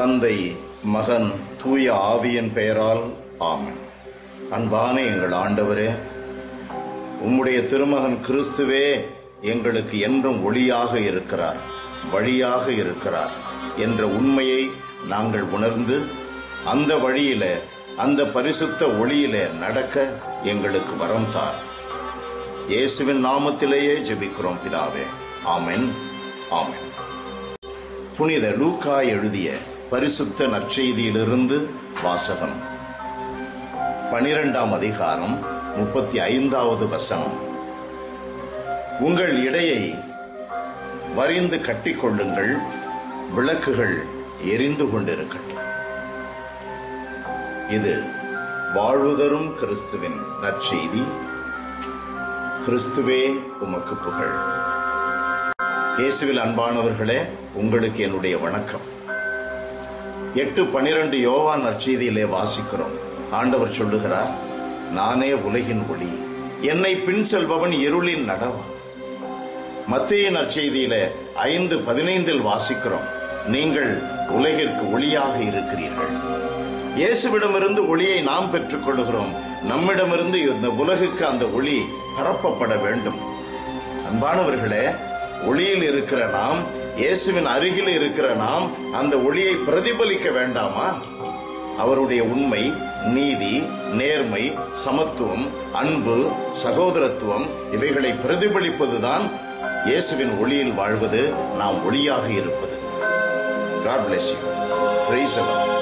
தந்தை மகன் தூய ஆவியின் பெயரால் ஆமென் அன்பான எங்கள் ஆண்டவரே உம்முடைய திருமகன் கிறிஸ்துவே எங்களுக்கு என்றும் ஒளியாக இருக்கிறார் வழியாக இருக்கிறார் என்ற உண்மையை நாங்கள் உணர்ந்து அந்த வழியில அந்த பரிசுத்த ஒளியில நடக்க எங்களுக்கு வரம் தார் இயேசுவின் நாமத்திலேயே ஜெபிக்கிறோம் பிதாவே ஆமென் ஆமென் புனித லூக்கா எழுதிய பரிசுத்த நற்செய்தியிலிருந்து வாசகம் பனிரெண்டாம் அதிகாரம் முப்பத்தி ஐந்தாவது வசனம் உங்கள் இடையை வரிந்து கட்டிக்கொள்ளுங்கள் விளக்குகள் எரிந்து கொண்டிருக்கட்டும் இது வாழ்வுதரும் கிறிஸ்துவின் நற்செய்தி கிறிஸ்துவே உமக்கு புகழ் இயேசுவில் அன்பானவர்களே உங்களுக்கு என்னுடைய வணக்கம் எட்டு பனிரெண்டு யோவான் நற்செய்தியிலே வாசிக்கிறோம் ஆண்டவர் சொல்லுகிறார் நானே உலகின் ஒளி என்னை பின் செல்பவன் இருளின் நடவன் மத்திய நற்செய்தியில ஐந்து பதினைந்தில் வாசிக்கிறோம் நீங்கள் உலகிற்கு ஒளியாக இருக்கிறீர்கள் இயேசுவிடமிருந்து ஒளியை நாம் பெற்றுக் கொள்கிறோம் நம்மிடமிருந்து இந்த உலகுக்கு அந்த ஒளி பரப்பப்பட வேண்டும் அன்பானவர்களே ஒளியில் இருக்கிற நாம் இயேசுவின் அருகில் இருக்கிற நாம் அந்த ஒளியை பிரதிபலிக்க வேண்டாமா அவருடைய உண்மை நீதி நேர்மை சமத்துவம் அன்பு சகோதரத்துவம் இவைகளை பிரதிபலிப்பதுதான் இயேசுவின் ஒளியில் வாழ்வது நாம் ஒளியாக இருப்பது God bless you. Praise the Lord.